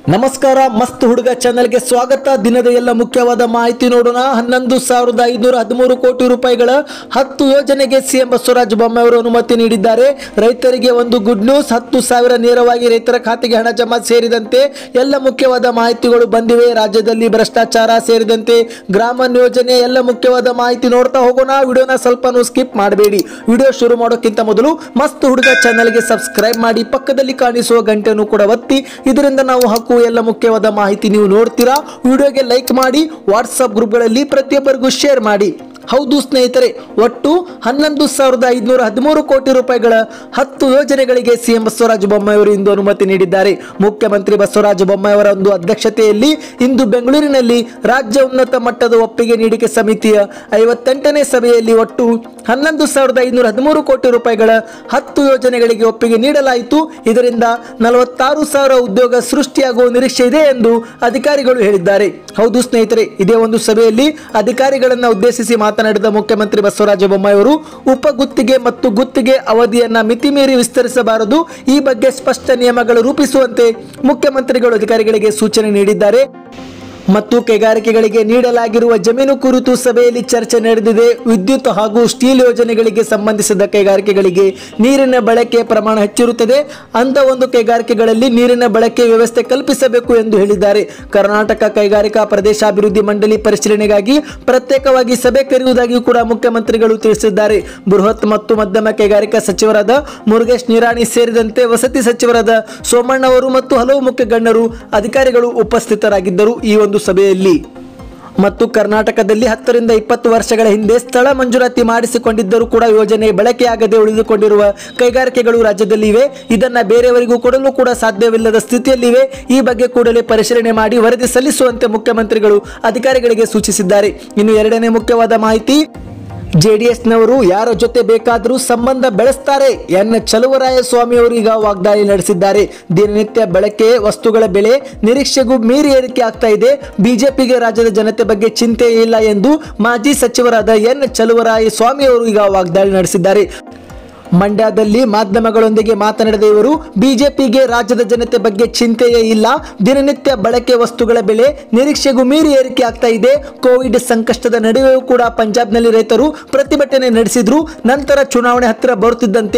ನಮಸ್ಕಾರ ಮಸ್ತ್ ಹುಡುಗ ಚಾನೆಲ್ಗೆ ಸ್ವಾಗತ ದಿನದ ಎಲ್ಲ ಮುಖ್ಯವಾದ ಮಾಹಿತಿ ನೋಡೋಣ ಹನ್ನೊಂದು ಸಾವಿರದ ಐದುನೂರ ಹದಿಮೂರು ಕೋಟಿ ರೂಪಾಯಿಗಳ ಹತ್ತು ಯೋಜನೆಗೆ ಸಿಎಂ ಬಸವರಾಜ ಬೊಮ್ಮಾಯಿ ಅವರು ಅನುಮತಿ ನೀಡಿದ್ದಾರೆ ರೈತರಿಗೆ ಒಂದು ಗುಡ್ ನ್ಯೂಸ್ ಹತ್ತು ಸಾವಿರ ನೇರವಾಗಿ ರೈತರ ಖಾತೆಗೆ ಹಣ ಜಮಾ ಸೇರಿದಂತೆ ಎಲ್ಲ ಮುಖ್ಯವಾದ ಮಾಹಿತಿಗಳು ಬಂದಿವೆ ರಾಜ್ಯದಲ್ಲಿ ಭ್ರಷ್ಟಾಚಾರ ಸೇರಿದಂತೆ ಗ್ರಾಮ ಯೋಜನೆ ಎಲ್ಲ ಮುಖ್ಯವಾದ ಮಾಹಿತಿ ನೋಡ್ತಾ ಹೋಗೋಣ ವಿಡಿಯೋನ ಸ್ವಲ್ಪ ಸ್ಕಿಪ್ ಮಾಡಬೇಡಿ ವಿಡಿಯೋ ಶುರು ಮಾಡೋಕ್ಕಿಂತ ಮೊದಲು ಮಸ್ತ್ ಹುಡುಗ ಚಾನೆಲ್ಗೆ ಸಬ್ಸ್ಕ್ರೈಬ್ ಮಾಡಿ ಪಕ್ಕದಲ್ಲಿ ಕಾಣಿಸುವ ಗಂಟೆಯನ್ನು ಕೂಡ ಒತ್ತಿ ಇದರಿಂದ ನಾವು ಹಾಕುವ ಎಲ್ಲ ಮುಖ್ಯವಾದ ಮಾಹಿತಿ ನೀವು ನೋಡ್ತೀರಾ ವಿಡಿಯೋಗೆ ಲೈಕ್ ಮಾಡಿ ವಾಟ್ಸಪ್ ಗ್ರೂಪ್ಗಳಲ್ಲಿ ಪ್ರತಿಯೊಬ್ಬರಿಗೂ ಶೇರ್ ಮಾಡಿ ಹೌದು ಸ್ನೇಹಿತರೆ ಒಟ್ಟು ಹನ್ನೊಂದು ಸಾವಿರದ ಐದುನೂರ ಹದಿಮೂರು ಕೋಟಿ ರೂಪಾಯಿಗಳ ಹತ್ತು ಯೋಜನೆಗಳಿಗೆ ಸಿಎಂ ಬಸವರಾಜ ಬೊಮ್ಮಾಯಿ ಅವರು ಇಂದು ಅನುಮತಿ ನೀಡಿದ್ದಾರೆ ಮುಖ್ಯಮಂತ್ರಿ ಬಸವರಾಜ ಬೊಮ್ಮಾಯಿ ಅವರ ಒಂದು ಅಧ್ಯಕ್ಷತೆಯಲ್ಲಿ ಇಂದು ಬೆಂಗಳೂರಿನಲ್ಲಿ ರಾಜ್ಯ ಉನ್ನತ ಮಟ್ಟದ ಒಪ್ಪಿಗೆ ನೀಡಿಕೆ ಸಮಿತಿಯ ಐವತ್ತೆಂಟನೇ ಸಭೆಯಲ್ಲಿ ಒಟ್ಟು ಹನ್ನೊಂದು ಸಾವಿರದ ಐದುನೂರ ಹದಿಮೂರು ಕೋಟಿ ರೂಪಾಯಿಗಳ ಹತ್ತು ಯೋಜನೆಗಳಿಗೆ ಒಪ್ಪಿಗೆ ನೀಡಲಾಯಿತು ಇದರಿಂದ ನಲವತ್ತಾರು ಸಾವಿರ ಉದ್ಯೋಗ ಸೃಷ್ಟಿಯಾಗುವ ನಿರೀಕ್ಷೆ ಇದೆ ಎಂದು ಅಧಿಕಾರಿಗಳು ಹೇಳಿದ್ದಾರೆ ಹೌದು ಸ್ನೇಹಿತರೆ ಇದೇ ಒಂದು ಸಭೆಯಲ್ಲಿ ಅಧಿಕಾರಿಗಳನ್ನ ಉದ್ದೇಶಿಸಿ ಮಾತನಾಡಿದ ಮುಖ್ಯಮಂತ್ರಿ ಬಸವರಾಜ ಬೊಮ್ಮಾಯಿ ಅವರು ಉಪ ಗುತ್ತಿಗೆ ಮತ್ತು ಗುತ್ತಿಗೆ ಅವಧಿಯನ್ನ ಮಿತಿಮೀರಿ ವಿಸ್ತರಿಸಬಾರದು ಈ ಬಗ್ಗೆ ಸ್ಪಷ್ಟ ನಿಯಮಗಳು ರೂಪಿಸುವಂತೆ ಮುಖ್ಯಮಂತ್ರಿಗಳು ಅಧಿಕಾರಿಗಳಿಗೆ ಸೂಚನೆ ನೀಡಿದ್ದಾರೆ ಮತ್ತು ಕೈಗಾರಿಕೆಗಳಿಗೆ ನೀಡಲಾಗಿರುವ ಜಮೀನು ಕುರಿತು ಸಭೆಯಲ್ಲಿ ಚರ್ಚೆ ನಡೆದಿದೆ ವಿದ್ಯುತ್ ಹಾಗೂ ಸ್ಟೀಲ್ ಯೋಜನೆಗಳಿಗೆ ಸಂಬಂಧಿಸಿದ ಕೈಗಾರಿಕೆಗಳಿಗೆ ನೀರಿನ ಬಳಕೆ ಪ್ರಮಾಣ ಹೆಚ್ಚಿರುತ್ತದೆ ಅಂತ ಒಂದು ಕೈಗಾರಿಕೆಗಳಲ್ಲಿ ನೀರಿನ ಬಳಕೆ ವ್ಯವಸ್ಥೆ ಕಲ್ಪಿಸಬೇಕು ಎಂದು ಹೇಳಿದ್ದಾರೆ ಕರ್ನಾಟಕ ಕೈಗಾರಿಕಾ ಪ್ರದೇಶಾಭಿವೃದ್ಧಿ ಮಂಡಳಿ ಪರಿಶೀಲನೆಗಾಗಿ ಪ್ರತ್ಯೇಕವಾಗಿ ಸಭೆ ಕರೆಯುವುದಾಗಿ ಕೂಡ ಮುಖ್ಯಮಂತ್ರಿಗಳು ತಿಳಿಸಿದ್ದಾರೆ ಬೃಹತ್ ಮತ್ತು ಮಧ್ಯಮ ಕೈಗಾರಿಕಾ ಸಚಿವರಾದ ಮುರುಗೇಶ್ ನಿರಾಣಿ ಸೇರಿದಂತೆ ವಸತಿ ಸಚಿವರಾದ ಸೋಮಣ್ಣ ಅವರು ಮತ್ತು ಹಲವು ಮುಖ್ಯ ಗಣ್ಯರು ಅಧಿಕಾರಿಗಳು ಉಪಸ್ಥಿತರಾಗಿದ್ದರು ಈ ಒಂದು ಸಭೆಯಲ್ಲಿ ಮತ್ತು ಕರ್ನಾಟಕದಲ್ಲಿ ಹತ್ತರಿಂದ ಇಪ್ಪತ್ತು ವರ್ಷಗಳ ಹಿಂದೆ ಸ್ಥಳ ಮಂಜೂರಾತಿ ಮಾಡಿಸಿಕೊಂಡಿದ್ದರೂ ಕೂಡ ಯೋಜನೆ ಬಳಕೆಯಾಗದೆ ಉಳಿದುಕೊಂಡಿರುವ ಕೈಗಾರಿಕೆಗಳು ರಾಜ್ಯದಲ್ಲಿ ಇವೆ ಇದನ್ನ ಬೇರೆಯವರಿಗೂ ಕೊಡಲು ಕೂಡ ಸಾಧ್ಯವಿಲ್ಲದ ಸ್ಥಿತಿಯಲ್ಲಿವೆ ಈ ಬಗ್ಗೆ ಕೂಡಲೇ ಪರಿಶೀಲನೆ ಮಾಡಿ ವರದಿ ಸಲ್ಲಿಸುವಂತೆ ಮುಖ್ಯಮಂತ್ರಿಗಳು ಅಧಿಕಾರಿಗಳಿಗೆ ಸೂಚಿಸಿದ್ದಾರೆ ಇನ್ನು ಎರಡನೇ ಮುಖ್ಯವಾದ ಮಾಹಿತಿ ಜೆಡಿಎಸ್ನವರು ಯಾರ ಜೊತೆ ಬೇಕಾದರೂ ಸಂಬಂಧ ಬೆಳೆಸ್ತಾರೆ ಎನ್ ಚಲುವರಾಯ ಸ್ವಾಮಿ ಅವರು ಈಗ ವಾಗ್ದಾಳಿ ನಡೆಸಿದ್ದಾರೆ ದಿನನಿತ್ಯ ಬಳಕೆ ವಸ್ತುಗಳ ಬೆಲೆ ನಿರೀಕ್ಷೆಗೂ ಮೀರಿ ಏರಿಕೆ ಆಗ್ತಾ ಇದೆ ಬಿಜೆಪಿಗೆ ರಾಜ್ಯದ ಜನತೆ ಬಗ್ಗೆ ಚಿಂತೆ ಇಲ್ಲ ಎಂದು ಮಾಜಿ ಸಚಿವರಾದ ಎನ್ ಚಲುವರಾಯ ಸ್ವಾಮಿ ಅವರು ಈಗ ವಾಗ್ದಾಳಿ ನಡೆಸಿದ್ದಾರೆ ಮಂಡ್ಯದಲ್ಲಿ ಮಾಧ್ಯಮಗಳೊಂದಿಗೆ ಮಾತನಾಡಿದ ಇವರು ಬಿಜೆಪಿಗೆ ರಾಜ್ಯದ ಜನತೆ ಬಗ್ಗೆ ಚಿಂತೆಯೇ ಇಲ್ಲ ದಿನನಿತ್ಯ ಬಳಕೆ ವಸ್ತುಗಳ ಬೆಲೆ ನಿರೀಕ್ಷೆಗೂ ಮೀರಿ ಏರಿಕೆ ಆಗ್ತಾ ಇದೆ ಕೋವಿಡ್ ಸಂಕಷ್ಟದ ನಡುವೆಯೂ ಕೂಡ ಪಂಜಾಬ್ನಲ್ಲಿ ರೈತರು ಪ್ರತಿಭಟನೆ ನಡೆಸಿದ್ರು ನಂತರ ಚುನಾವಣೆ ಹತ್ತಿರ ಬರುತ್ತಿದ್ದಂತೆ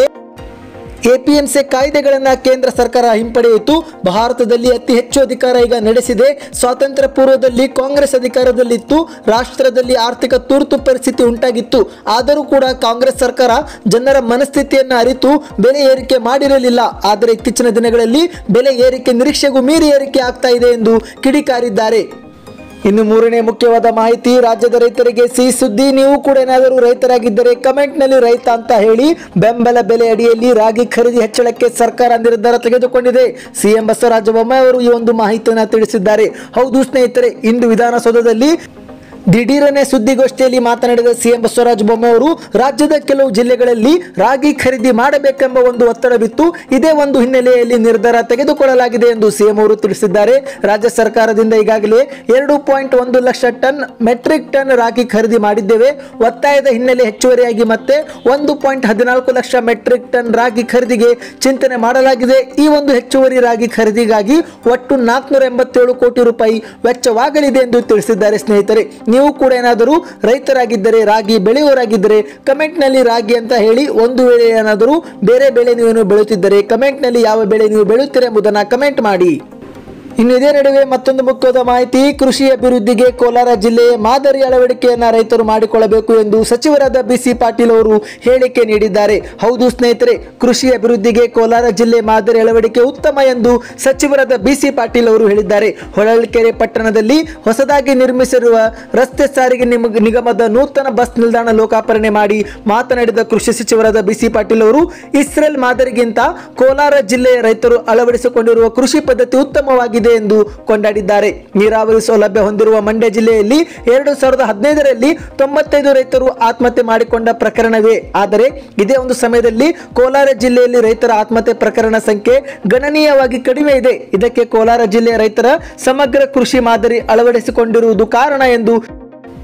ಎಪಿಎಂಸಿ ಕಾಯ್ದೆಗಳನ್ನು ಕೇಂದ್ರ ಸರ್ಕಾರ ಹಿಂಪಡೆಯಿತು ಭಾರತದಲ್ಲಿ ಅತಿ ಹೆಚ್ಚು ಅಧಿಕಾರ ಈಗ ನಡೆಸಿದೆ ಸ್ವಾತಂತ್ರ್ಯ ಪೂರ್ವದಲ್ಲಿ ಕಾಂಗ್ರೆಸ್ ಅಧಿಕಾರದಲ್ಲಿತ್ತು ರಾಷ್ಟ್ರದಲ್ಲಿ ಆರ್ಥಿಕ ತುರ್ತು ಪರಿಸ್ಥಿತಿ ಉಂಟಾಗಿತ್ತು ಆದರೂ ಕೂಡ ಕಾಂಗ್ರೆಸ್ ಸರ್ಕಾರ ಜನರ ಮನಸ್ಥಿತಿಯನ್ನು ಅರಿತು ಬೆಲೆ ಏರಿಕೆ ಮಾಡಿರಲಿಲ್ಲ ಆದರೆ ಇತ್ತೀಚಿನ ದಿನಗಳಲ್ಲಿ ಬೆಲೆ ಏರಿಕೆ ನಿರೀಕ್ಷೆಗೂ ಮೀರಿ ಏರಿಕೆ ಆಗ್ತಾ ಇದೆ ಎಂದು ಕಿಡಿಕಾರಿದ್ದಾರೆ ಇನ್ನು ಮೂರನೇ ಮುಖ್ಯವಾದ ಮಾಹಿತಿ ರಾಜ್ಯದ ರೈತರಿಗೆ ಸಿಹಿ ಸುದ್ದಿ ನೀವು ಕೂಡ ಏನಾದರೂ ರೈತರಾಗಿದ್ದರೆ ಕಮೆಂಟ್ನಲ್ಲಿ ರೈತ ಅಂತ ಹೇಳಿ ಬೆಂಬಲ ಬೆಲೆ ಅಡಿಯಲ್ಲಿ ರಾಗಿ ಖರೀದಿ ಹೆಚ್ಚಳಕ್ಕೆ ಸರ್ಕಾರ ನಿರ್ಧಾರ ತೆಗೆದುಕೊಂಡಿದೆ ಸಿಎಂ ಬಸವರಾಜ ಬೊಮ್ಮಾಯಿ ಅವರು ಈ ಒಂದು ಮಾಹಿತಿಯನ್ನು ತಿಳಿಸಿದ್ದಾರೆ ಹೌದು ಸ್ನೇಹಿತರೆ ಇಂದು ವಿಧಾನಸೌಧದಲ್ಲಿ ದಿಢೀರನೆ ಸುದ್ದಿಗೋಷ್ಠಿಯಲ್ಲಿ ಮಾತನಾಡಿದ ಸಿಎಂ ಬಸವರಾಜ ಬೊಮ್ಮಾಯಿ ಅವರು ರಾಜ್ಯದ ಕೆಲವು ಜಿಲ್ಲೆಗಳಲ್ಲಿ ರಾಗಿ ಖರೀದಿ ಮಾಡಬೇಕೆಂಬ ಒಂದು ಒತ್ತಡವಿತ್ತು ಇದೇ ಒಂದು ಹಿನ್ನೆಲೆಯಲ್ಲಿ ನಿರ್ಧಾರ ತೆಗೆದುಕೊಳ್ಳಲಾಗಿದೆ ಎಂದು ಸಿಎಂ ಅವರು ತಿಳಿಸಿದ್ದಾರೆ ರಾಜ್ಯ ಸರ್ಕಾರದಿಂದ ಈಗಾಗಲೇ ಎರಡು ಪಾಯಿಂಟ್ ಒಂದು ಲಕ್ಷ ಟನ್ ಮೆಟ್ರಿಕ್ ಟನ್ ರಾಗಿ ಖರೀದಿ ಮಾಡಿದ್ದೇವೆ ಒತ್ತಾಯದ ಹಿನ್ನೆಲೆ ಹೆಚ್ಚುವರಿಯಾಗಿ ಮತ್ತೆ ಒಂದು ಪಾಯಿಂಟ್ ಹದಿನಾಲ್ಕು ಲಕ್ಷ ಮೆಟ್ರಿಕ್ ಟನ್ ರಾಗಿ ಖರೀದಿಗೆ ಚಿಂತನೆ ಮಾಡಲಾಗಿದೆ ಈ ಒಂದು ಹೆಚ್ಚುವರಿ ರಾಗಿ ಖರೀದಿಗಾಗಿ ಒಟ್ಟು ನಾಲ್ಕುನೂರ ಎಂಬತ್ತೇಳು ಕೋಟಿ ರೂಪಾಯಿ ವೆಚ್ಚವಾಗಲಿದೆ ಎಂದು ತಿಳಿಸಿದ್ದಾರೆ ಸ್ನೇಹಿತರೆ ನೀವು ಕೂಡ ಏನಾದರೂ ರೈತರಾಗಿದ್ದರೆ ರಾಗಿ ಬೆಳೆಯುವವರಾಗಿದ್ದರೆ ಕಮೆಂಟ್ನಲ್ಲಿ ರಾಗಿ ಅಂತ ಹೇಳಿ ಒಂದು ವೇಳೆ ಏನಾದರೂ ಬೇರೆ ಬೆಳೆ ನೀವೇನು ಬೆಳೆಯುತ್ತಿದ್ದರೆ ಕಮೆಂಟ್ನಲ್ಲಿ ಯಾವ ಬೆಳೆ ನೀವು ಬೆಳೆಯುತ್ತೀರಾ ಎಂಬುದನ್ನು ಕಮೆಂಟ್ ಮಾಡಿ ಇನ್ನು ಇದೇ ನಡುವೆ ಮತ್ತೊಂದು ಮುಖ್ಯವಾದ ಮಾಹಿತಿ ಕೃಷಿ ಅಭಿವೃದ್ಧಿಗೆ ಕೋಲಾರ ಜಿಲ್ಲೆಯ ಮಾದರಿ ಅಳವಡಿಕೆಯನ್ನ ರೈತರು ಮಾಡಿಕೊಳ್ಳಬೇಕು ಎಂದು ಸಚಿವರಾದ ಬಿಸಿ ಪಾಟೀಲ್ ಅವರು ಹೇಳಿಕೆ ನೀಡಿದ್ದಾರೆ ಹೌದು ಸ್ನೇಹಿತರೆ ಕೃಷಿ ಅಭಿವೃದ್ಧಿಗೆ ಕೋಲಾರ ಜಿಲ್ಲೆ ಮಾದರಿ ಅಳವಡಿಕೆ ಉತ್ತಮ ಎಂದು ಸಚಿವರಾದ ಬಿಸಿ ಪಾಟೀಲ್ ಅವರು ಹೇಳಿದ್ದಾರೆ ಹೊಳಲ್ಕೆರೆ ಪಟ್ಟಣದಲ್ಲಿ ಹೊಸದಾಗಿ ನಿರ್ಮಿಸಿರುವ ರಸ್ತೆ ಸಾರಿಗೆ ನಿಮ- ನಿಗಮದ ನೂತನ ಬಸ್ ನಿಲ್ದಾಣ ಲೋಕಾರ್ಪಣೆ ಮಾಡಿ ಮಾತನಾಡಿದ ಕೃಷಿ ಸಚಿವರಾದ ಬಿಸಿ ಪಾಟೀಲ್ ಅವರು ಇಸ್ರೇಲ್ ಮಾದರಿಗಿಂತ ಕೋಲಾರ ಜಿಲ್ಲೆಯ ರೈತರು ಅಳವಡಿಸಿಕೊಂಡಿರುವ ಕೃಷಿ ಪದ್ಧತಿ ಉತ್ತಮವಾಗಿದೆ ಎಂದು ಕೊಂಡಾಡಿದ್ದಾರೆ ನೀರಾವರಿ ಸೌಲಭ್ಯ ಹೊಂದಿರುವ ಮಂಡ್ಯ ಜಿಲ್ಲೆಯಲ್ಲಿ ಎರಡು ಸಾವಿರದ ಹದಿನೈದರಲ್ಲಿ ತೊಂಬತ್ತೈದು ರೈತರು ಆತ್ಮಹತ್ಯೆ ಮಾಡಿಕೊಂಡ ಪ್ರಕರಣವೇ ಆದರೆ ಇದೇ ಒಂದು ಸಮಯದಲ್ಲಿ ಕೋಲಾರ ಜಿಲ್ಲೆಯಲ್ಲಿ ರೈತರ ಆತ್ಮಹತ್ಯೆ ಪ್ರಕರಣ ಸಂಖ್ಯೆ ಗಣನೀಯವಾಗಿ ಕಡಿಮೆ ಇದೆ ಇದಕ್ಕೆ ಕೋಲಾರ ಜಿಲ್ಲೆಯ ರೈತರ ಸಮಗ್ರ ಕೃಷಿ ಮಾದರಿ ಅಳವಡಿಸಿಕೊಂಡಿರುವುದು ಕಾರಣ ಎಂದು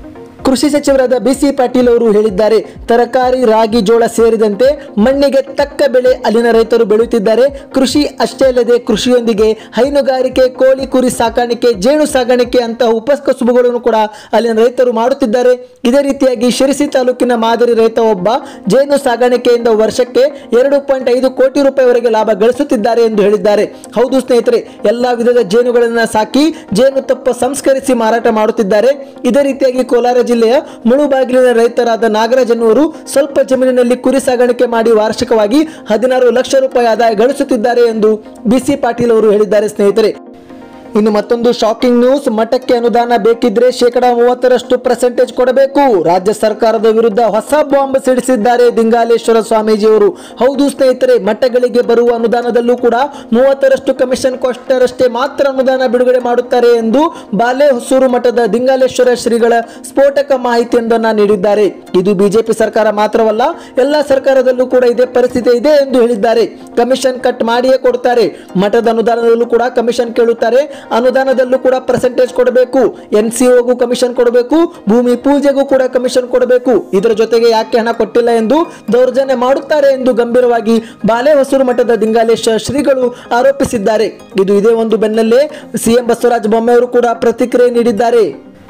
ಕೃಷಿ ಸಚಿವರಾದ ಬಿಸಿ ಪಾಟೀಲ್ ಅವರು ಹೇಳಿದ್ದಾರೆ ತರಕಾರಿ ರಾಗಿ ಜೋಳ ಸೇರಿದಂತೆ ಮಣ್ಣಿಗೆ ತಕ್ಕ ಬೆಳೆ ಅಲ್ಲಿನ ರೈತರು ಬೆಳೆಯುತ್ತಿದ್ದಾರೆ ಕೃಷಿ ಅಷ್ಟೇ ಅಲ್ಲದೆ ಕೃಷಿಯೊಂದಿಗೆ ಹೈನುಗಾರಿಕೆ ಕೋಳಿ ಕುರಿ ಸಾಕಾಣಿಕೆ ಜೇನು ಸಾಗಾಣಿಕೆ ಅಂತಹ ಉಪಕಸುಬುಗಳನ್ನು ಕೂಡ ಅಲ್ಲಿನ ರೈತರು ಮಾಡುತ್ತಿದ್ದಾರೆ ಇದೇ ರೀತಿಯಾಗಿ ಶಿರಸಿ ತಾಲೂಕಿನ ಮಾದರಿ ರೈತ ಒಬ್ಬ ಜೇನು ಸಾಗಾಣಿಕೆಯಿಂದ ವರ್ಷಕ್ಕೆ ಎರಡು ಪಾಯಿಂಟ್ ಐದು ಕೋಟಿ ರೂಪಾಯಿವರೆಗೆ ಲಾಭ ಗಳಿಸುತ್ತಿದ್ದಾರೆ ಎಂದು ಹೇಳಿದ್ದಾರೆ ಹೌದು ಸ್ನೇಹಿತರೆ ಎಲ್ಲಾ ವಿಧದ ಜೇನುಗಳನ್ನು ಸಾಕಿ ಜೇನು ತಪ್ಪ ಸಂಸ್ಕರಿಸಿ ಮಾರಾಟ ಮಾಡುತ್ತಿದ್ದಾರೆ ಇದೇ ರೀತಿಯಾಗಿ ಕೋಲಾರ ಜಿಲ್ಲೆಯ ಮುಳುಬಾಗಿಲಿನ ರೈತರಾದ ನಾಗರಾಜ್ ಎನ್ನುವರು ಸ್ವಲ್ಪ ಜಮೀನಿನಲ್ಲಿ ಕುರಿ ಸಾಗಾಣಿಕೆ ಮಾಡಿ ವಾರ್ಷಿಕವಾಗಿ ಹದಿನಾರು ಲಕ್ಷ ರೂಪಾಯಿ ಆದಾಯ ಗಳಿಸುತ್ತಿದ್ದಾರೆ ಎಂದು ಬಿಸಿ ಪಾಟೀಲ್ ಅವರು ಹೇಳಿದ್ದಾರೆ ಸ್ನೇಹಿತರೆ ಇನ್ನು ಮತ್ತೊಂದು ಶಾಕಿಂಗ್ ನ್ಯೂಸ್ ಮಠಕ್ಕೆ ಅನುದಾನ ಬೇಕಿದ್ರೆ ಶೇಕಡಾ ಮೂವತ್ತರಷ್ಟು ಪರ್ಸೆಂಟೇಜ್ ಕೊಡಬೇಕು ರಾಜ್ಯ ಸರ್ಕಾರದ ವಿರುದ್ಧ ಹೊಸ ಬಾಂಬ್ ಸಿಡಿಸಿದ್ದಾರೆ ದಿಂಗಾಲೇಶ್ವರ ಸ್ವಾಮೀಜಿಯವರು ಹೌದು ಸ್ನೇಹಿತರೆ ಮಠಗಳಿಗೆ ಬರುವ ಅನುದಾನದಲ್ಲೂ ಕೂಡ ಮೂವತ್ತರಷ್ಟು ಕಮಿಷನ್ ಕೊಟ್ಟರಷ್ಟೇ ಮಾತ್ರ ಅನುದಾನ ಬಿಡುಗಡೆ ಮಾಡುತ್ತಾರೆ ಎಂದು ಬಾಲೆ ಹೊಸೂರು ಮಠದ ದಿಂಗಾಲೇಶ್ವರ ಶ್ರೀಗಳ ಸ್ಫೋಟಕ ಮಾಹಿತಿಯೊಂದನ್ನು ನೀಡಿದ್ದಾರೆ ಇದು ಬಿಜೆಪಿ ಸರ್ಕಾರ ಮಾತ್ರವಲ್ಲ ಎಲ್ಲ ಸರ್ಕಾರದಲ್ಲೂ ಕೂಡ ಇದೇ ಪರಿಸ್ಥಿತಿ ಇದೆ ಎಂದು ಹೇಳಿದ್ದಾರೆ ಕಮಿಷನ್ ಕಟ್ ಮಾಡಿಯೇ ಕೊಡ್ತಾರೆ ಮಠದ ಅನುದಾನದಲ್ಲೂ ಕೂಡ ಕಮಿಷನ್ ಕೇಳುತ್ತಾರೆ ಅನುದಾನದಲ್ಲೂ ಕೂಡ ಪರ್ಸೆಂಟೇಜ್ ಕೊಡಬೇಕು ಎನ್ ಸಿ ಒಗೂ ಕಮಿಷನ್ ಕೊಡಬೇಕು ಭೂಮಿ ಪೂಜೆಗೂ ಕೂಡ ಕಮಿಷನ್ ಕೊಡಬೇಕು ಇದರ ಜೊತೆಗೆ ಯಾಕೆ ಹಣ ಕೊಟ್ಟಿಲ್ಲ ಎಂದು ದೌರ್ಜನ್ಯ ಮಾಡುತ್ತಾರೆ ಎಂದು ಗಂಭೀರವಾಗಿ ಬಾಲೆ ಹೊಸೂರು ಮಠದ ದಿಂಗಾಲೇಶ ಶ್ರೀಗಳು ಆರೋಪಿಸಿದ್ದಾರೆ ಇದು ಇದೇ ಒಂದು ಬೆನ್ನಲ್ಲೇ ಸಿಎಂ ಬಸವರಾಜ ಬೊಮ್ಮೆಯವರು ಕೂಡ ಪ್ರತಿಕ್ರಿಯೆ ನೀಡಿದ್ದಾರೆ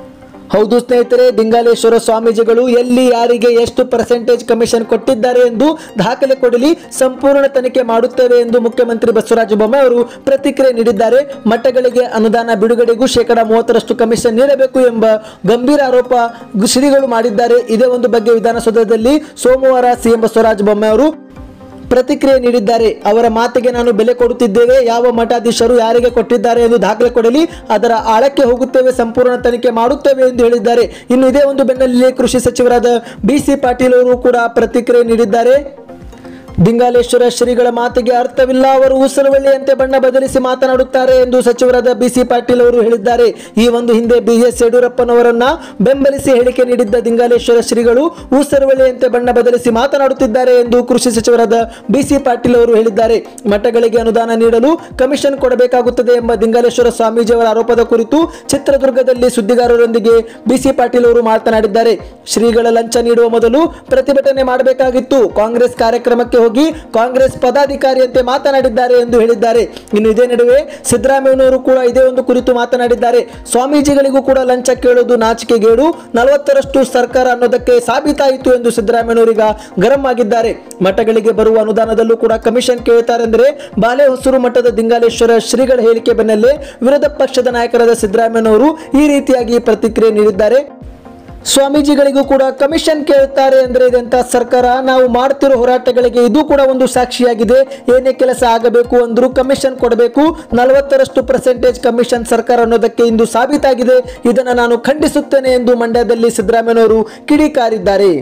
ಹೌದು ಸ್ನೇಹಿತರೆ ದಿಂಗಾಲೇಶ್ವರ ಸ್ವಾಮೀಜಿಗಳು ಎಲ್ಲಿ ಯಾರಿಗೆ ಎಷ್ಟು ಪರ್ಸೆಂಟೇಜ್ ಕಮಿಷನ್ ಕೊಟ್ಟಿದ್ದಾರೆ ಎಂದು ದಾಖಲೆ ಕೊಡಲಿ ಸಂಪೂರ್ಣ ತನಿಖೆ ಮಾಡುತ್ತೇವೆ ಎಂದು ಮುಖ್ಯಮಂತ್ರಿ ಬಸವರಾಜ ಬೊಮ್ಮಾಯಿ ಅವರು ಪ್ರತಿಕ್ರಿಯೆ ನೀಡಿದ್ದಾರೆ ಮಠಗಳಿಗೆ ಅನುದಾನ ಬಿಡುಗಡೆಗೂ ಶೇಕಡಾ ಮೂವತ್ತರಷ್ಟು ಕಮಿಷನ್ ನೀಡಬೇಕು ಎಂಬ ಗಂಭೀರ ಆರೋಪ ಶ್ರೀಗಳು ಮಾಡಿದ್ದಾರೆ ಇದೇ ಒಂದು ಬಗ್ಗೆ ವಿಧಾನಸೌಧದಲ್ಲಿ ಸೋಮವಾರ ಸಿಎಂ ಬಸವರಾಜ ಬೊಮ್ಮಾಯಿ ಅವರು ಪ್ರತಿಕ್ರಿಯೆ ನೀಡಿದ್ದಾರೆ ಅವರ ಮಾತಿಗೆ ನಾನು ಬೆಲೆ ಕೊಡುತ್ತಿದ್ದೇವೆ ಯಾವ ಮಠಾಧೀಶರು ಯಾರಿಗೆ ಕೊಟ್ಟಿದ್ದಾರೆ ಎಂದು ದಾಖಲೆ ಕೊಡಲಿ ಅದರ ಆಳಕ್ಕೆ ಹೋಗುತ್ತೇವೆ ಸಂಪೂರ್ಣ ತನಿಖೆ ಮಾಡುತ್ತೇವೆ ಎಂದು ಹೇಳಿದ್ದಾರೆ ಇನ್ನು ಇದೇ ಒಂದು ಬೆನ್ನಲ್ಲೇ ಕೃಷಿ ಸಚಿವರಾದ ಬಿ ಸಿ ಪಾಟೀಲ್ ಅವರು ಕೂಡ ಪ್ರತಿಕ್ರಿಯೆ ನೀಡಿದ್ದಾರೆ ದಿಂಗಾಲೇಶ್ವರ ಶ್ರೀಗಳ ಮಾತಿಗೆ ಅರ್ಥವಿಲ್ಲ ಅವರು ಉಸಿರುವಳ್ಳಿಯಂತೆ ಬಣ್ಣ ಬದಲಿಸಿ ಮಾತನಾಡುತ್ತಾರೆ ಎಂದು ಸಚಿವರಾದ ಬಿಸಿ ಪಾಟೀಲ್ ಅವರು ಹೇಳಿದ್ದಾರೆ ಈ ಒಂದು ಹಿಂದೆ ಬಿಎಸ್ ಯಡಿಯೂರಪ್ಪನವರನ್ನ ಬೆಂಬಲಿಸಿ ಹೇಳಿಕೆ ನೀಡಿದ್ದ ದಿಂಗಾಲೇಶ್ವರ ಶ್ರೀಗಳು ಉಸಿರುವಳ್ಳಿಯಂತೆ ಬಣ್ಣ ಬದಲಿಸಿ ಮಾತನಾಡುತ್ತಿದ್ದಾರೆ ಎಂದು ಕೃಷಿ ಸಚಿವರಾದ ಬಿಸಿ ಪಾಟೀಲ್ ಅವರು ಹೇಳಿದ್ದಾರೆ ಮಠಗಳಿಗೆ ಅನುದಾನ ನೀಡಲು ಕಮಿಷನ್ ಕೊಡಬೇಕಾಗುತ್ತದೆ ಎಂಬ ದಿಂಗಾಲೇಶ್ವರ ಸ್ವಾಮೀಜಿಯವರ ಆರೋಪದ ಕುರಿತು ಚಿತ್ರದುರ್ಗದಲ್ಲಿ ಸುದ್ದಿಗಾರರೊಂದಿಗೆ ಬಿಸಿ ಪಾಟೀಲ್ ಅವರು ಮಾತನಾಡಿದ್ದಾರೆ ಶ್ರೀಗಳ ಲಂಚ ನೀಡುವ ಮೊದಲು ಪ್ರತಿಭಟನೆ ಮಾಡಬೇಕಾಗಿತ್ತು ಕಾಂಗ್ರೆಸ್ ಕಾರ್ಯಕ್ರಮಕ್ಕೆ ಹೋಗಿ ಕಾಂಗ್ರೆಸ್ ಪದಾಧಿಕಾರಿಯಂತೆ ಮಾತನಾಡಿದ್ದಾರೆ ಎಂದು ಹೇಳಿದ್ದಾರೆ ಇನ್ನು ಇದೇ ನಡುವೆ ಸಿದ್ದರಾಮಯ್ಯನವರು ಕೂಡ ಇದೇ ಒಂದು ಕುರಿತು ಮಾತನಾಡಿದ್ದಾರೆ ಸ್ವಾಮೀಜಿಗಳಿಗೂ ಕೂಡ ಲಂಚ ಕೇಳುವುದು ನಾಚಿಕೆಗೇಡು ನಲವತ್ತರಷ್ಟು ಸರ್ಕಾರ ಅನ್ನೋದಕ್ಕೆ ಸಾಬೀತಾಯಿತು ಎಂದು ಸಿದ್ದರಾಮಯ್ಯನವರೀಗ ಗರಂ ಆಗಿದ್ದಾರೆ ಮಠಗಳಿಗೆ ಬರುವ ಅನುದಾನದಲ್ಲೂ ಕೂಡ ಕಮಿಷನ್ ಕೇಳುತ್ತಾರೆಂದರೆ ಬಾಲೆ ಹೊಸೂರು ಮಠದ ದಿಂಗಾಲೇಶ್ವರ ಶ್ರೀಗಳ ಹೇಳಿಕೆ ಬೆನ್ನಲ್ಲೇ ವಿರೋಧ ಪಕ್ಷದ ನಾಯಕರಾದ ಸಿದ್ದರಾಮಯ್ಯನವರು ಈ ರೀತಿಯಾಗಿ ಪ್ರತಿಕ್ರಿಯೆ ನೀಡಿದ್ದಾರೆ ಸ್ವಾಮೀಜಿಗಳಿಗೂ ಕೂಡ ಕಮಿಷನ್ ಕೇಳುತ್ತಾರೆ ಅಂದ್ರೆ ಇದೆಂತ ಸರ್ಕಾರ ನಾವು ಮಾಡ್ತಿರೋ ಹೋರಾಟಗಳಿಗೆ ಇದು ಕೂಡ ಒಂದು ಸಾಕ್ಷಿಯಾಗಿದೆ ಏನೇ ಕೆಲಸ ಆಗಬೇಕು ಅಂದ್ರೂ ಕಮಿಷನ್ ಕೊಡಬೇಕು ನಲವತ್ತರಷ್ಟು ಪರ್ಸೆಂಟೇಜ್ ಕಮಿಷನ್ ಸರ್ಕಾರ ಅನ್ನೋದಕ್ಕೆ ಇಂದು ಸಾಬೀತಾಗಿದೆ ಇದನ್ನು ನಾನು ಖಂಡಿಸುತ್ತೇನೆ ಎಂದು ಮಂಡ್ಯದಲ್ಲಿ ಸಿದ್ದರಾಮಯ್ಯನವರು ಕಿಡಿಕಾರಿದ್ದಾರೆ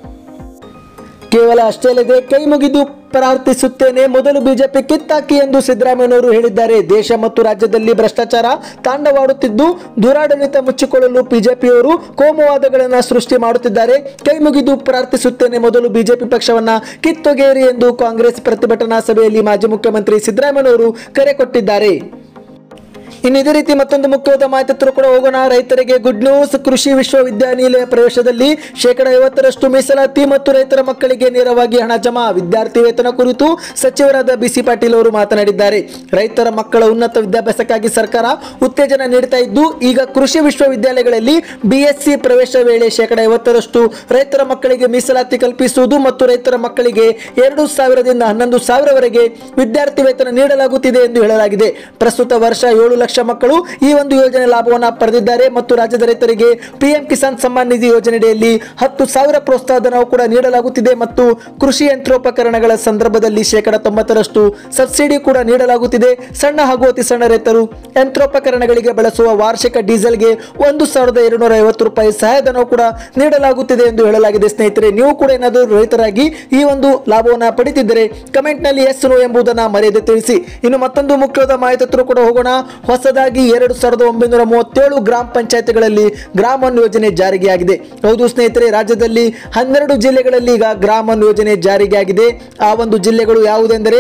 ಕೇವಲ ಅಷ್ಟೇ ಅಲ್ಲದೆ ಕೈ ಮುಗಿದು ಪ್ರಾರ್ಥಿಸುತ್ತೇನೆ ಮೊದಲು ಬಿಜೆಪಿ ಕಿತ್ತಾಕಿ ಎಂದು ಸಿದ್ದರಾಮಯ್ಯನವರು ಹೇಳಿದ್ದಾರೆ ದೇಶ ಮತ್ತು ರಾಜ್ಯದಲ್ಲಿ ಭ್ರಷ್ಟಾಚಾರ ತಾಂಡವಾಡುತ್ತಿದ್ದು ದುರಾಡಳಿತ ಮುಚ್ಚಿಕೊಳ್ಳಲು ಬಿಜೆಪಿಯವರು ಕೋಮುವಾದಗಳನ್ನು ಸೃಷ್ಟಿ ಮಾಡುತ್ತಿದ್ದಾರೆ ಕೈ ಮುಗಿದು ಪ್ರಾರ್ಥಿಸುತ್ತೇನೆ ಮೊದಲು ಬಿಜೆಪಿ ಪಕ್ಷವನ್ನ ಕಿತ್ತೊಗೆಯಿರಿ ಎಂದು ಕಾಂಗ್ರೆಸ್ ಪ್ರತಿಭಟನಾ ಸಭೆಯಲ್ಲಿ ಮಾಜಿ ಮುಖ್ಯಮಂತ್ರಿ ಸಿದ್ದರಾಮಯ್ಯನವರು ಕರೆ ಕೊಟ್ಟಿದ್ದಾರೆ ಇನ್ನು ಇದೇ ರೀತಿ ಮತ್ತೊಂದು ಮುಖ್ಯವಾದ ಮಾಹಿತಿ ಹತ್ರ ಕೂಡ ಹೋಗೋಣ ರೈತರಿಗೆ ಗುಡ್ ನ್ಯೂಸ್ ಕೃಷಿ ವಿಶ್ವವಿದ್ಯಾನಿಲಯ ಪ್ರವೇಶದಲ್ಲಿ ಶೇಕಡ ಐವತ್ತರಷ್ಟು ಮೀಸಲಾತಿ ಮತ್ತು ರೈತರ ಮಕ್ಕಳಿಗೆ ನೇರವಾಗಿ ಹಣ ಜಮಾ ವಿದ್ಯಾರ್ಥಿ ವೇತನ ಕುರಿತು ಸಚಿವರಾದ ಬಿಸಿ ಪಾಟೀಲ್ ಅವರು ಮಾತನಾಡಿದ್ದಾರೆ ರೈತರ ಮಕ್ಕಳ ಉನ್ನತ ವಿದ್ಯಾಭ್ಯಾಸಕ್ಕಾಗಿ ಸರ್ಕಾರ ಉತ್ತೇಜನ ನೀಡುತ್ತಾ ಇದ್ದು ಈಗ ಕೃಷಿ ವಿಶ್ವವಿದ್ಯಾಲಯಗಳಲ್ಲಿ ಬಿಎಸ್ಸಿ ಪ್ರವೇಶ ವೇಳೆ ಶೇಕಡ ಐವತ್ತರಷ್ಟು ರೈತರ ಮಕ್ಕಳಿಗೆ ಮೀಸಲಾತಿ ಕಲ್ಪಿಸುವುದು ಮತ್ತು ರೈತರ ಮಕ್ಕಳಿಗೆ ಎರಡು ಸಾವಿರದಿಂದ ಹನ್ನೊಂದು ಸಾವಿರವರೆಗೆ ವಿದ್ಯಾರ್ಥಿ ವೇತನ ನೀಡಲಾಗುತ್ತಿದೆ ಎಂದು ಹೇಳಲಾಗಿದೆ ಪ್ರಸ್ತುತ ವರ್ಷ ಏಳು ಲಕ್ಷ ಮಕ್ಕಳು ಈ ಒಂದು ಯೋಜನೆ ಲಾಭವನ್ನು ಪಡೆದಿದ್ದಾರೆ ಮತ್ತು ರಾಜ್ಯದ ರೈತರಿಗೆ ಪಿಎಂ ಕಿಸಾನ್ ಸಮ್ಮಾನ್ ನಿಧಿ ಯೋಜನೆಯಡಿಯಲ್ಲಿ ಹತ್ತು ಸಾವಿರ ಪ್ರೋತ್ಸಾಹ ಧನವು ಕೂಡ ನೀಡಲಾಗುತ್ತಿದೆ ಮತ್ತು ಕೃಷಿ ಯಂತ್ರೋಪಕರಣಗಳ ಸಂದರ್ಭದಲ್ಲಿ ಶೇಕಡ ತೊಂಬತ್ತರಷ್ಟು ಸಬ್ಸಿಡಿ ಕೂಡ ನೀಡಲಾಗುತ್ತಿದೆ ಸಣ್ಣ ಹಾಗೂ ಅತಿ ಸಣ್ಣ ರೈತರು ಯಂತ್ರೋಪಕರಣಗಳಿಗೆ ಬಳಸುವ ವಾರ್ಷಿಕ ಡೀಸೆಲ್ಗೆ ಒಂದು ಸಾವಿರದ ಎರಡುನೂರ ಐವತ್ತು ರೂಪಾಯಿ ಸಹಾಯಧನವು ಕೂಡ ನೀಡಲಾಗುತ್ತಿದೆ ಎಂದು ಹೇಳಲಾಗಿದೆ ಸ್ನೇಹಿತರೆ ನೀವು ಕೂಡ ಏನಾದರೂ ರೈತರಾಗಿ ಈ ಒಂದು ಲಾಭವನ್ನು ಪಡೆದಿದ್ದರೆ ಕಮೆಂಟ್ನಲ್ಲಿ ಎಸ್ ನೋ ಎಂಬುದನ್ನು ಮರೆಯದೆ ತಿಳಿಸಿ ಇನ್ನು ಮತ್ತೊಂದು ಮುಖ್ಯವಾದ ಮಾಹಿತಿ ಹತ್ರ ಕೂಡ ಹೋಗೋಣ ಹೊಸದಾಗಿ ಎರಡು ಸಾವಿರದ ಒಂಬೈನೂರ ಮೂವತ್ತೇಳು ಗ್ರಾಮ ಪಂಚಾಯತ್ಗಳಲ್ಲಿ ಗ್ರಾಮನ್ ಯೋಜನೆ ಜಾರಿಗೆ ಆಗಿದೆ ಹೌದು ಸ್ನೇಹಿತರೆ ರಾಜ್ಯದಲ್ಲಿ ಹನ್ನೆರಡು ಜಿಲ್ಲೆಗಳಲ್ಲಿ ಈಗ ಗ್ರಾಮನ್ ಯೋಜನೆ ಜಾರಿಗೆ ಆಗಿದೆ ಆ ಒಂದು ಜಿಲ್ಲೆಗಳು ಯಾವುದೆಂದರೆ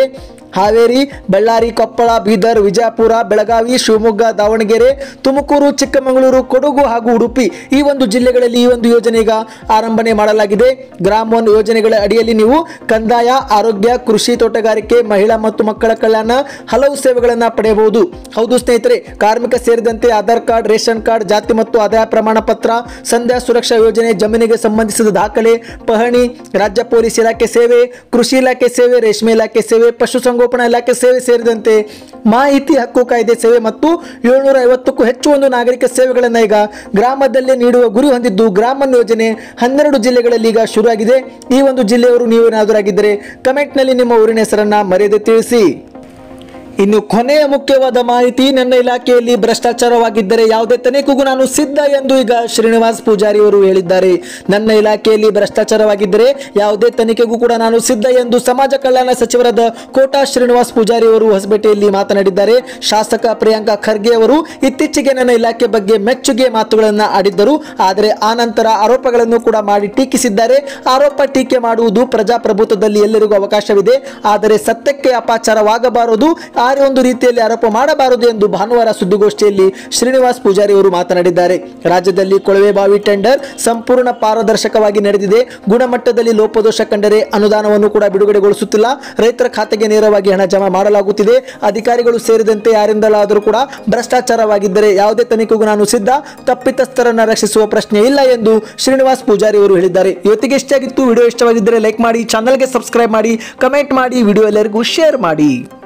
ಹಾವೇರಿ ಬಳ್ಳಾರಿ ಕೊಪ್ಪಳ ಬೀದರ್ ವಿಜಯಪುರ ಬೆಳಗಾವಿ ಶಿವಮೊಗ್ಗ ದಾವಣಗೆರೆ ತುಮಕೂರು ಚಿಕ್ಕಮಗಳೂರು ಕೊಡಗು ಹಾಗೂ ಉಡುಪಿ ಈ ಒಂದು ಜಿಲ್ಲೆಗಳಲ್ಲಿ ಈ ಒಂದು ಯೋಜನೆ ಈಗ ಆರಂಭನೆ ಮಾಡಲಾಗಿದೆ ಗ್ರಾಮ ಒನ್ ಯೋಜನೆಗಳ ಅಡಿಯಲ್ಲಿ ನೀವು ಕಂದಾಯ ಆರೋಗ್ಯ ಕೃಷಿ ತೋಟಗಾರಿಕೆ ಮಹಿಳಾ ಮತ್ತು ಮಕ್ಕಳ ಕಲ್ಯಾಣ ಹಲವು ಸೇವೆಗಳನ್ನು ಪಡೆಯಬಹುದು ಹೌದು ಸ್ನೇಹಿತರೆ ಕಾರ್ಮಿಕ ಸೇರಿದಂತೆ ಆಧಾರ್ ಕಾರ್ಡ್ ರೇಷನ್ ಕಾರ್ಡ್ ಜಾತಿ ಮತ್ತು ಆದಾಯ ಪ್ರಮಾಣ ಪತ್ರ ಸಂಧ್ಯಾ ಸುರಕ್ಷಾ ಯೋಜನೆ ಜಮೀನಿಗೆ ಸಂಬಂಧಿಸಿದ ದಾಖಲೆ ಪಹಣಿ ರಾಜ್ಯ ಪೊಲೀಸ್ ಇಲಾಖೆ ಸೇವೆ ಕೃಷಿ ಇಲಾಖೆ ಸೇವೆ ರೇಷ್ಮೆ ಇಲಾಖೆ ಸೇವೆ ಪಶುಸಂಗೋಪನಾ ಇಲಾಖೆ ಸೇವೆ ಸೇರಿದಂತೆ ಮಾಹಿತಿ ಹಕ್ಕು ಕಾಯ್ದೆ ಸೇವೆ ಮತ್ತು ಏಳ್ನೂರ ಐವತ್ತಕ್ಕೂ ಹೆಚ್ಚು ಒಂದು ನಾಗರಿಕ ಸೇವೆಗಳನ್ನು ಈಗ ಗ್ರಾಮದಲ್ಲೇ ನೀಡುವ ಗುರಿ ಹೊಂದಿದ್ದು ಗ್ರಾಮನ್ ಯೋಜನೆ ಹನ್ನೆರಡು ಜಿಲ್ಲೆಗಳಲ್ಲಿ ಈಗ ಶುರುವಾಗಿದೆ ಈ ಒಂದು ಜಿಲ್ಲೆಯವರು ನೀವು ಏನಾದರೂ ಆಗಿದ್ದರೆ ಕಮೆಂಟ್ನಲ್ಲಿ ನಿಮ್ಮ ಊರಿನ ಹೆಸರನ್ನ ಮರೆಯದೆ ತಿಳಿಸಿ ಇನ್ನು ಕೊನೆಯ ಮುಖ್ಯವಾದ ಮಾಹಿತಿ ನನ್ನ ಇಲಾಖೆಯಲ್ಲಿ ಭ್ರಷ್ಟಾಚಾರವಾಗಿದ್ದರೆ ಯಾವುದೇ ತನಿಖೆಗೂ ನಾನು ಸಿದ್ಧ ಎಂದು ಈಗ ಶ್ರೀನಿವಾಸ್ ಪೂಜಾರಿ ಅವರು ಹೇಳಿದ್ದಾರೆ ನನ್ನ ಇಲಾಖೆಯಲ್ಲಿ ಭ್ರಷ್ಟಾಚಾರವಾಗಿದ್ದರೆ ಯಾವುದೇ ತನಿಖೆಗೂ ಕೂಡ ನಾನು ಸಿದ್ಧ ಎಂದು ಸಮಾಜ ಕಲ್ಯಾಣ ಸಚಿವರಾದ ಕೋಟಾ ಶ್ರೀನಿವಾಸ್ ಪೂಜಾರಿ ಅವರು ಹೊಸಪೇಟೆಯಲ್ಲಿ ಮಾತನಾಡಿದ್ದಾರೆ ಶಾಸಕ ಪ್ರಿಯಾಂಕಾ ಖರ್ಗೆ ಅವರು ಇತ್ತೀಚೆಗೆ ನನ್ನ ಇಲಾಖೆ ಬಗ್ಗೆ ಮೆಚ್ಚುಗೆ ಮಾತುಗಳನ್ನು ಆಡಿದ್ದರು ಆದರೆ ಆ ನಂತರ ಆರೋಪಗಳನ್ನು ಕೂಡ ಮಾಡಿ ಟೀಕಿಸಿದ್ದಾರೆ ಆರೋಪ ಟೀಕೆ ಮಾಡುವುದು ಪ್ರಜಾಪ್ರಭುತ್ವದಲ್ಲಿ ಎಲ್ಲರಿಗೂ ಅವಕಾಶವಿದೆ ಆದರೆ ಸತ್ಯಕ್ಕೆ ಅಪಾಚಾರವಾಗಬಾರದು ಆ ಒಂದು ರೀತಿಯಲ್ಲಿ ಆರೋಪ ಮಾಡಬಾರದು ಎಂದು ಭಾನುವಾರ ಸುದ್ದಿಗೋಷ್ಠಿಯಲ್ಲಿ ಶ್ರೀನಿವಾಸ್ ಪೂಜಾರಿ ಅವರು ಮಾತನಾಡಿದ್ದಾರೆ ರಾಜ್ಯದಲ್ಲಿ ಕೊಳವೆ ಬಾವಿ ಟೆಂಡರ್ ಸಂಪೂರ್ಣ ಪಾರದರ್ಶಕವಾಗಿ ನಡೆದಿದೆ ಗುಣಮಟ್ಟದಲ್ಲಿ ಲೋಪದೋಷ ಕಂಡರೆ ಅನುದಾನವನ್ನು ಕೂಡ ಬಿಡುಗಡೆಗೊಳಿಸುತ್ತಿಲ್ಲ ರೈತರ ಖಾತೆಗೆ ನೇರವಾಗಿ ಹಣ ಜಮಾ ಮಾಡಲಾಗುತ್ತಿದೆ ಅಧಿಕಾರಿಗಳು ಸೇರಿದಂತೆ ಯಾರಿಂದಲಾದರೂ ಕೂಡ ಭ್ರಷ್ಟಾಚಾರವಾಗಿದ್ದರೆ ಯಾವುದೇ ತನಿಖೆಗೂ ನಾನು ಸಿದ್ಧ ತಪ್ಪಿತಸ್ಥರನ್ನ ರಕ್ಷಿಸುವ ಪ್ರಶ್ನೆ ಇಲ್ಲ ಎಂದು ಶ್ರೀನಿವಾಸ್ ಪೂಜಾರಿ ಅವರು ಹೇಳಿದ್ದಾರೆ ಇವತ್ತಿಗೆ ಇಷ್ಟ ಆಗಿತ್ತು ವಿಡಿಯೋ ಇಷ್ಟವಾಗಿದ್ದರೆ ಲೈಕ್ ಮಾಡಿ ಚಾನಲ್ಗೆ ಸಬ್ಸ್ಕ್ರೈಬ್ ಮಾಡಿ ಕಮೆಂಟ್ ಮಾಡಿ ವಿಡಿಯೋ ಎಲ್ಲರಿಗೂ ಶೇರ್ ಮಾಡಿ